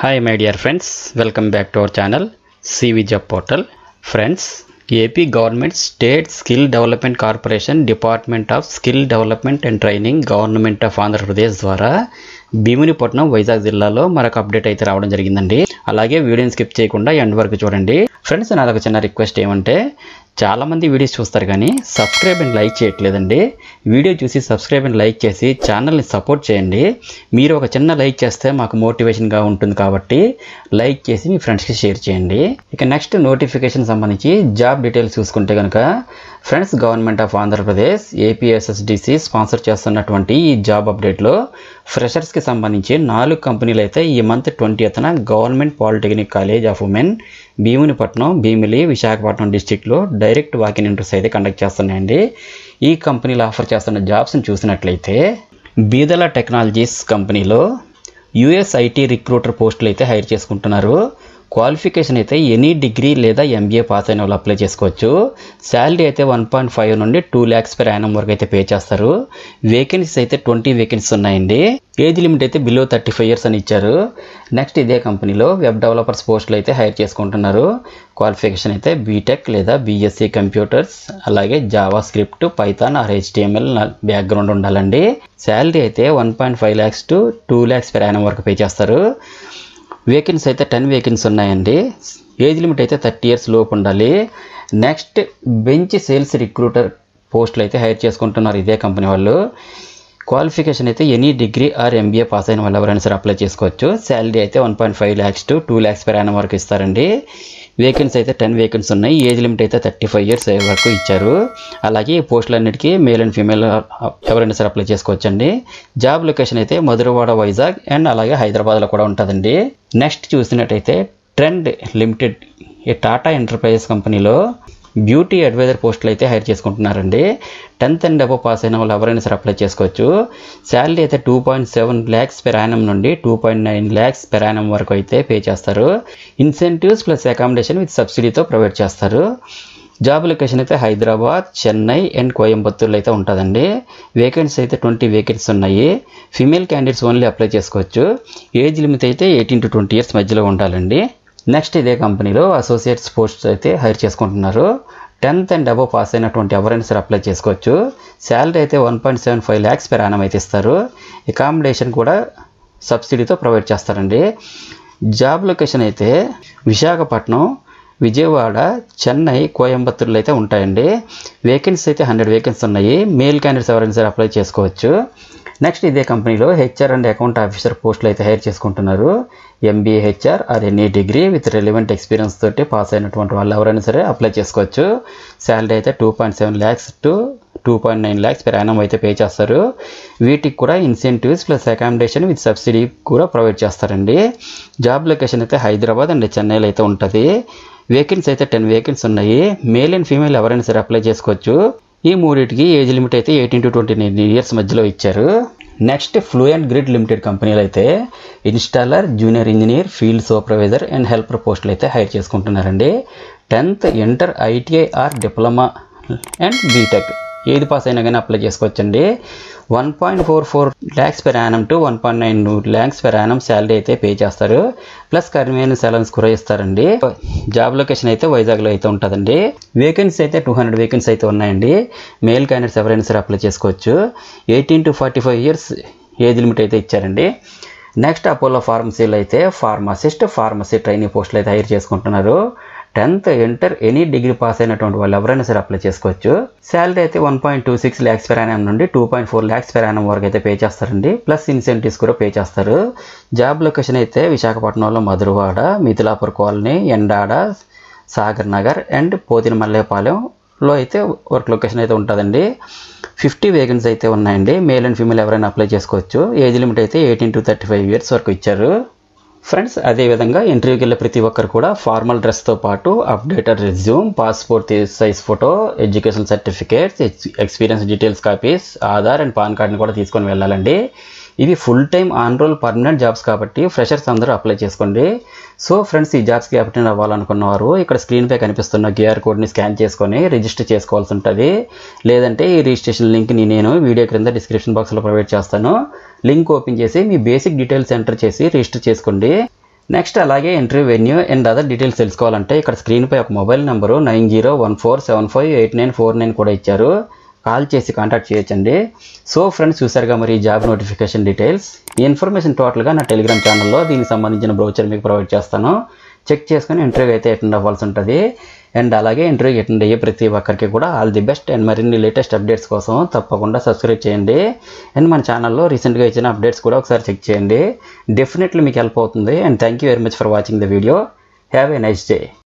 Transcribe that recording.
hi my dear friends welcome back to our channel CV job portal friends AP government state skill development corporation department of skill development and training government of Andhra Pradesh ద్వారా భీమునిపట్నం వైజాగ్ జిల్లాలో మరొక update అయితే రావడం జరిగిందండి అలాగే వీడియోని skip చేయకుండా end వరకు చూడండి ఫ్రెండ్స్ నాదొక చిన్న రిక్వెస్ట్ ఏమంటే చాలామంది వీడియోస్ చూస్తారు కానీ సబ్స్క్రైబ్ అండ్ లైక్ చేయట్లేదండి వీడియో చూసి సబ్స్క్రైబ్ అండ్ లైక్ చేసి ఛానల్ని సపోర్ట్ చేయండి మీరు ఒక చిన్న లైక్ చేస్తే మాకు మోటివేషన్గా ఉంటుంది కాబట్టి లైక్ చేసి మీ ఫ్రెండ్స్కి షేర్ చేయండి ఇక నెక్స్ట్ నోటిఫికేషన్ సంబంధించి జాబ్ డీటెయిల్స్ చూసుకుంటే కనుక friends government of Andhra Pradesh APSSDC sponsor చేస్తున్నటువంటి ఈ జాబ్ అప్డేట్లో ఫ్రెషర్స్కి సంబంధించి నాలుగు కంపెనీలు అయితే ఈ మంత్ ట్వంటీ ఎత్తున government polytechnic college of women Bheemunipatnam Bheemili Visakhapatnam డిస్టిక్లో డైరెక్ట్ వాకిన్ ఇంటర్వ్యూస్ అయితే కండక్ట్ చేస్తున్నాయండి ఈ కంపెనీలు ఆఫర్ చేస్తున్న జాబ్స్ని చూసినట్లయితే బీదల టెక్నాలజీస్ కంపెనీలో యుఎస్ ఐటీ రిక్రూటర్ పోస్టులు అయితే హైర్ చేసుకుంటున్నారు క్వాలిఫికేషన్ అయితే ఎనీ డిగ్రీ లేదా ఎంబీఏ పాస్ అయిన వాళ్ళు అప్లై చేసుకోవచ్చు శాలరీ అయితే వన్ పాయింట్ ఫైవ్ నుండి టూ ల్యాక్స్ పెర్ యానం వరకు అయితే పే చేస్తారు వేకెన్సీస్ అయితే ట్వంటీ వేకెన్సీస్ ఉన్నాయండి ఏజ్ లిమిట్ అయితే బిలో థర్టీ ఫైవ్ ఇయర్స్ అని ఇచ్చారు నెక్స్ట్ ఇదే కంపెనీలో వెబ్ డెవలపర్స్ పోస్టులు అయితే హైర్ చేసుకుంటున్నారు క్వాలిఫికేషన్ అయితే బీటెక్ లేదా బీఎస్సీ కంప్యూటర్స్ అలాగే Java script Python or HTML background ఉండాలండి శాలరీ అయితే one point five lakhs to two lakhs per annum వరకు పే చేస్తారు వేకెన్సీ అయితే టెన్ వేకెన్సీ ఉన్నాయండి ఏజ్ లిమిట్ అయితే థర్టీ ఇయర్స్ లోపు ఉండాలి నెక్స్ట్ బెంచ్ సేల్స్ రిక్రూటర్ పోస్టులు అయితే హైర్ చేసుకుంటున్నారు ఇదే కంపెనీ వాళ్ళు క్వాలిఫికేషన్ అయితే any degree or MBA pass అయిన వాళ్ళు ఎవరైనా సరే అప్లై చేసుకోవచ్చు శాలరీ అయితే one point five lakhs to two lakhs per annum వరకు ఇస్తారండి వేకెన్సీ అయితే టెన్ వేకెన్సీ ఉన్నాయి ఏజ్ లిమిట్ అయితే థర్టీ ఫైవ్ ఇయర్స్ వరకు ఇచ్చారు అలాగే ఈ పోస్టులన్నిటికీ మేల్ అండ్ ఫీమేల్ ఎవరైనా సరే అప్లై చేసుకోవచ్చండి జాబ్ లొకేషన్ అయితే మధురవాడ వైజాగ్ అండ్ అలాగే హైదరాబాద్లో కూడా ఉంటుందండి నెక్స్ట్ చూసినట్టయితే ట్రెండ్ లిమిటెడ్ ఈ టాటా ఎంటర్ప్రైజెస్ కంపెనీలో బ్యూటీ అడ్వైజర్ పోస్టులు అయితే హైర్ చేసుకుంటున్నారండి టెన్త్ అండ్ అబో పాస్ అయిన వాళ్ళు ఎవరైనా సరే అప్లై చేసుకోవచ్చు శాలరీ అయితే two point seven lakhs per annum నుండి two point nine lakhs per annum వరకు అయితే పే చేస్తారు ఇన్సెంటివ్స్ ప్లస్ అకామిడేషన్ విత్ సబ్సిడీతో ప్రొవైడ్ చేస్తారు జాబ్ లొకేషన్ అయితే హైదరాబాద్ చెన్నై అండ్ కోయంబత్తూర్లో అయితే ఉంటుందండి వేకెన్సీ అయితే ట్వంటీ వేకెన్సీ ఉన్నాయి ఫీమేల్ క్యాండిడేట్స్ ఓన్లీ అప్లై చేసుకోవచ్చు ఏజ్ లిమిట్ అయితే ఎయిటీన్ టు ట్వంటీ ఇయర్స్ మధ్యలో ఉండాలండి నెక్స్ట్ ఇదే కంపెనీలో అసోసియేట్స్ పోస్ట్ అయితే హైర్ చేసుకుంటున్నారు టెన్త్ అండ్ అబవ్ పాస్ అయినటువంటి ఎవరైనా సరే అప్లై చేసుకోవచ్చు శాలరీ అయితే one point seven five lakhs per annum అయితే ఇస్తారు అకామిడేషన్ కూడా సబ్సిడీతో ప్రొవైడ్ చేస్తారండి జాబ్ లొకేషన్ అయితే విశాఖపట్నం విజయవాడ చెన్నై కోయంబత్తూరులో అయితే ఉంటాయండి వేకెన్సీ అయితే హండ్రెడ్ వేకెన్సీ ఉన్నాయి మేల్ క్యాండిడేట్స్ ఎవరైనా సరే అప్లై చేసుకోవచ్చు నెక్స్ట్ ఇదే కంపెనీలో హెచ్ఆర్ అండ్ అకౌంట్ ఆఫీసర్ పోస్టులు అయితే హైర్ చేసుకుంటున్నారు MBA HR or any degree with relevant experience తోటి పాస్ అయినటువంటి వాళ్ళు ఎవరైనా సరే అప్లై చేసుకోవచ్చు శాలరీ అయితే two point seven lakhs to two point nine lakhs per annum అయితే పే చేస్తారు వీటికి కూడా incentives plus accommodation with subsidy కూడా ప్రొవైడ్ చేస్తారండి జాబ్ లొకేషన్ అయితే హైదరాబాద్ అండ్ చెన్నైలో అయితే ఉంటుంది వేకెన్సీ అయితే టెన్ వేకెన్సీ ఉన్నాయి మేల్ అండ్ ఫీమేల్ ఎవరైనా సరే అప్లై చేసుకోవచ్చు ఈ మూడింటికి ఏజ్ లిమిట్ అయితే eighteen to twenty nine years మధ్యలో ఇచ్చారు నెక్స్ట్ ఫ్లూయెంట్ గ్రిడ్ లిమిటెడ్ కంపెనీలు అయితే installer junior engineer field supervisor and helper పోస్టులు అయితే హైర్ చేసుకుంటున్నారండి tenth inter ITI or diploma and BTech ఏది పాస్ అయినా కానీ అప్లై చేసుకోవచ్చండి one point four four lakhs per annum to one point nine lakhs per annum salary అయితే పే చేస్తారు plus convenience allowance కూడా ఇస్తారండి జాబ్ లొకేషన్ అయితే వైజాగ్లో అయితే ఉంటుందండి వేకెన్సీ అయితే టూ హండ్రెడ్ వేకెన్సీ అయితే ఉన్నాయండి మేల్ క్యాండిడేట్స్ ఎవరైనా సరే అప్లై చేసుకోవచ్చు eighteen to forty five years age limit అయితే ఇచ్చారండి నెక్స్ట్ అపోలో ఫార్మసీలో అయితే ఫార్మసిస్ట్ ఫార్మసీ ట్రైనింగ్ పోస్టులు అయితే హైర్ చేసుకుంటున్నారు tenth inter any degree pass అయినటువంటి వాళ్ళు ఎవరైనా సరే అప్లై చేసుకోవచ్చు శాలరీ అయితే one point two six lakhs per annum నుండి two point four lakhs per annum వరకు అయితే పే చేస్తారండి ప్లస్ ఇన్సెంటివ్స్ కూడా పే చేస్తారు జాబ్ లొకేషన్ అయితే విశాఖపట్నంలో మధురవాడ మిథిలాపూర్ కాలనీ ఎండాడ సాగర్ నగర్ అండ్ పోతిన మల్లేపాలెంలో అయితే వర్క్ లొకేషన్ అయితే ఉంటుందండి ఫిఫ్టీ వేకెన్సీ అయితే ఉన్నాయండి మేల్ అండ్ ఫీమేల్ ఎవరైనా అప్లై చేసుకోవచ్చు ఏజ్ లిమిట్ అయితే eighteen to thirty five years వరకు ఇచ్చారు ఫ్రెండ్స్ అదేవిధంగా ఇంటర్వ్యూకి వెళ్ళే ప్రతి ఒక్కరు కూడా ఫార్మల్ డ్రెస్తో పాటు updated resume passport size photo education certificates experience details copies Aadhaar and PAN కార్డ్ని కూడా తీసుకొని వెళ్ళాలండి ఇవి full time on roll permanent jobs కాబట్టి ఫ్రెషర్స్ అందరూ అప్లై చేసుకోండి సో ఫ్రెండ్స్ ఈ జాబ్స్కి అప్టెండ్ అవ్వాలనుకున్నవారు ఇక్కడ స్క్రీన్పై కనిపిస్తున్న క్యూఆర్ కోడ్ని స్కాన్ చేసుకొని రిజిస్టర్ చేసుకోవాల్సి ఉంటుంది లేదంటే ఈ రిజిస్ట్రేషన్ లింక్ని నేను వీడియో క్రింద డిస్క్రిప్షన్ బాక్స్లో ప్రొవైడ్ చేస్తాను లింక్ ఓపెన్ చేసి మీ బేసిక్ డీటెయిల్స్ ఎంటర్ చేసి రిజిస్టర్ చేసుకోండి నెక్స్ట్ అలాగే interview venue and other details తెలుసుకోవాలంటే ఇక్కడ స్క్రీన్పై ఒక mobile number nine zero one four seven five eight nine four nine కూడా ఇచ్చారు కాల్ చేసి కాంటాక్ట్ చేయొచ్చండి సో ఫ్రెండ్స్ చూసారుగా మరి జాబ్ నోటిఫికేషన్ డీటెయిల్స్ ఈ ఇన్ఫర్మేషన్ టోటల్గా నా టెలిగ్రామ్ ఛానల్లో దీనికి సంబంధించిన బ్రౌచర్ మీకు ప్రొవైడ్ చేస్తాను చెక్ చేసుకుని ఇంటర్వ్యూ అయితే అటెండ్ అవ్వాల్సి ఉంటుంది అండ్ అలాగే ఇంటర్వ్యూకి అటెండ్ అయ్యే ప్రతి ఒక్కరికి కూడా ఆల్ ది బెస్ట్ అండ్ మరిన్ని లేటెస్ట్ అప్డేట్స్ కోసం తప్పకుండా సబ్స్క్రైబ్ చేయండి అండ్ మన ఛానల్లో రీసెంట్గా ఇచ్చిన అప్డేట్స్ కూడా ఒకసారి చెక్ చేయండి డెఫినెట్లీ మీకు హెల్ప్ అవుతుంది and thank you very much for watching the video have a nice day